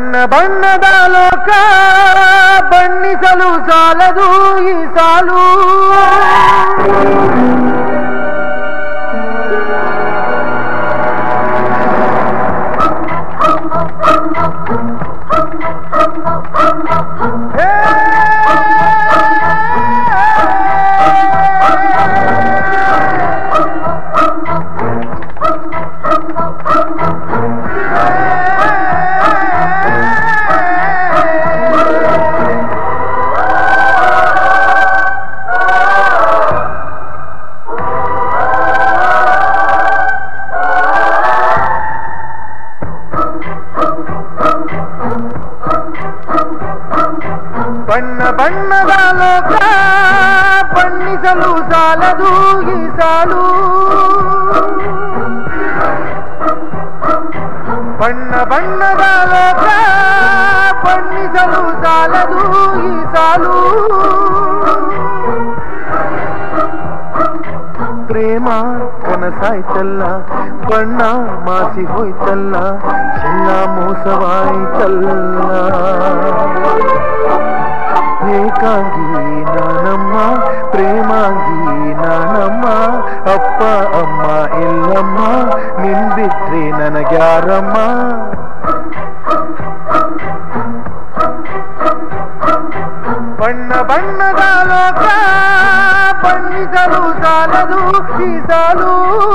ಬಣ್ಣ ಬಣ್ಣದ ಲೋಕ ಬಣ್ಣಿಸಲು ಸಾಲದು ಈ ಸಾಲು ಬಣ್ಣ ಬಣ್ಣದ ಲೋಕ ಬಣ್ಣಿಸಲು ಸಾಲದು ಈ ಸಾಲು ಬಣ್ಣ ಬಣ್ಣದ ಲೋಕ ಬಣ್ಣಿಸಲು ಸಾಲದು ಈ ಸಾಲು ಪ್ರೇಮ ಕನಸಾಯ್ತಲ್ಲ ಬಣ್ಣ ಮಾಸಿ ಹೋಯ್ತಲ್ಲ ಎಲ್ಲ ಮೋಸವಾಯ್ತಲ್ಲ ಏಕಾಂಗಿ ನಾನಮ್ಮ ಪ್ರೇಮಾಂಗಿ ನಾನಮ್ಮ ಅಪ್ಪ ಅಮ್ಮ ಇಲ್ಲಮ್ಮ ನಿನ್ ಬಿಟ್ರೆ ನನಗ್ಯಾರಮ್ಮ ಬಣ್ಣ ಬಣ್ಣದ ಲೋಕ ಬಣ್ಣಿಸಲು ಸಾಲದು ಈ ಸಾಲು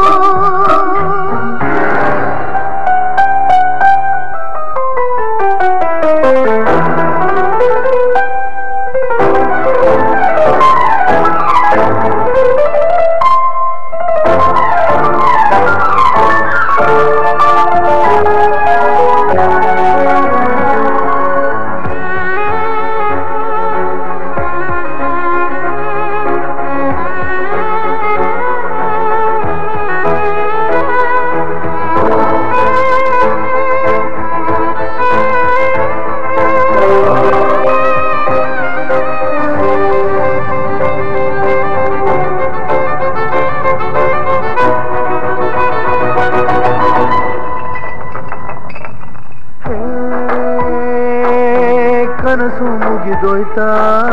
ಹೇ, ಕನಸು ಮುಗಿದೋಯ್ತಾ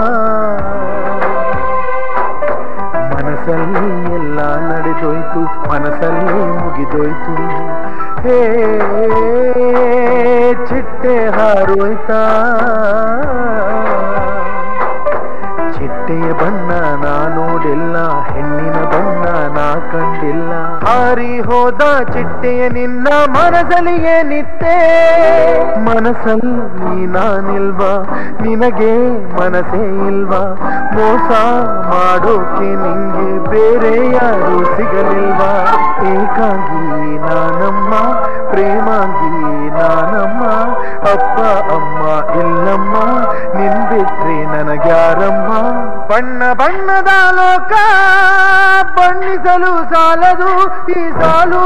ಮನಸ್ಸಲ್ಲಿ ಎಲ್ಲ ನಡೆದೋಯ್ತು ಮನಸ್ಸಲ್ಲಿ ಮುಗಿದೋಯ್ತು ಹೇ ಚಿಟ್ಟೆ ಹಾರೋಯ್ತಾ ಚಿಟ್ಟೆಯ ಬಣ್ಣ ನಾ ನೋಡಿಲ್ಲ ಹೆಣ್ಣಿನ ಬಣ್ಣ ನಾ ಕಂಡಿಲ್ಲ ಹಾರಿ ಹೋದ ಚಿಟ್ಟೆಯ ನಿನ್ನ ಮನಸ್ಸಲ್ಲಿ ಏನಿತ್ತೆ ಮನಸ್ಸಲ್ಲಿ ನಾನಿಲ್ವಾ ನಿನಗೆ ಮನಸ್ಸೇ ಇಲ್ವಾ ಮೋಸ ಮಾಡೋಕೆ ನಿಂಗೆ ಬೇರೆ ಯಾರು ಸಿಗಲಿಲ್ವಾ ಏಕಾಂಗಿ ನಾನಮ್ಮ ಪ್ರೇಮಾಂಗಿ ನಾನಮ್ಮ ಅಪ್ಪ ಅಮ್ಮ ಇಲ್ಲಮ್ಮ ನಿನ್ ಬಿಟ್ರೆ ನನಗ್ಯಾರಮ್ಮ ಬಣ್ಣ ಬಣ್ಣದ ಲೋಕ ಬಣ್ಣಿಸಲು ಸಾಲದು ಈ ಸಾಲು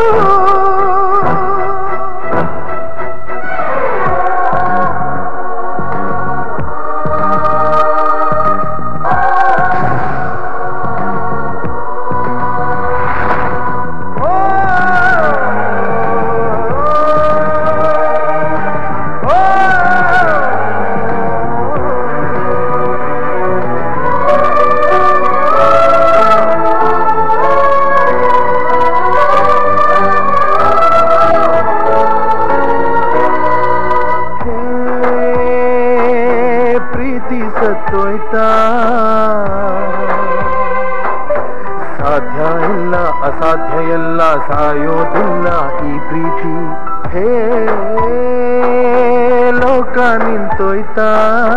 ಹೇ, ಪ್ರೀತಿ ಸತ್ತೋಯ್ತಾ ಸಾಧ್ಯ ಇಲ್ಲ ಅಸಾಧ್ಯ ಎಲ್ಲ ಸಾಯೋದಿಲ್ಲ ಈ ಪ್ರೀತಿ ಹೇ ಲೋಕ ನಿಂತೋಯ್ತಾ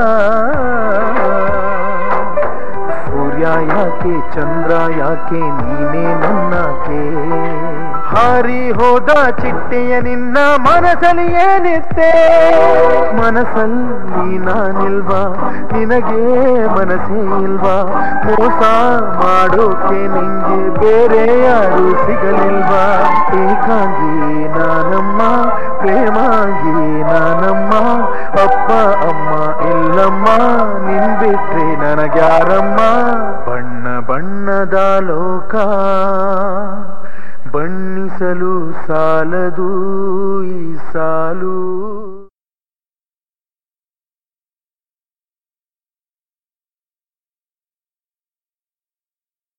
ಸೂರ್ಯ ಯಾಕೆ ಚಂದ್ರ ಯಾಕೆ ನೀನೇ ನನ್ನಕೆ ಹಾರಿ ಹೋದ ಚಿಟ್ಟೆಯ ನಿನ್ನ ಮನಸ್ಸಲ್ಲಿ ಏನಿತ್ತೆ ಮನಸ್ಸಲ್ಲಿ ನಾನಿಲ್ವಾ ನಿನಗೆ ಮನಸ್ಸೇ ಇಲ್ವಾ ಮೋಸ ಮಾಡೋಕೆ ನಿಂಗೆ ಬೇರೆ ಯಾರು ಸಿಗಲಿಲ್ವಾ ಏಕಾಂಗಿ ನಾನಮ್ಮ ಪ್ರೇಮಾಗಿ ನಾನಮ್ಮ ಅಪ್ಪ ಅಮ್ಮ ಇಲ್ಲಮ್ಮ ನಿನ್ ಬಿಟ್ರೆ ನನಗ್ಯಾರಮ್ಮ ಬಣ್ಣ ಬಣ್ಣದ ಲೋಕ ಬಣ್ಣಿಸಲು ಸಾಲದು ಈ ಸಾಲು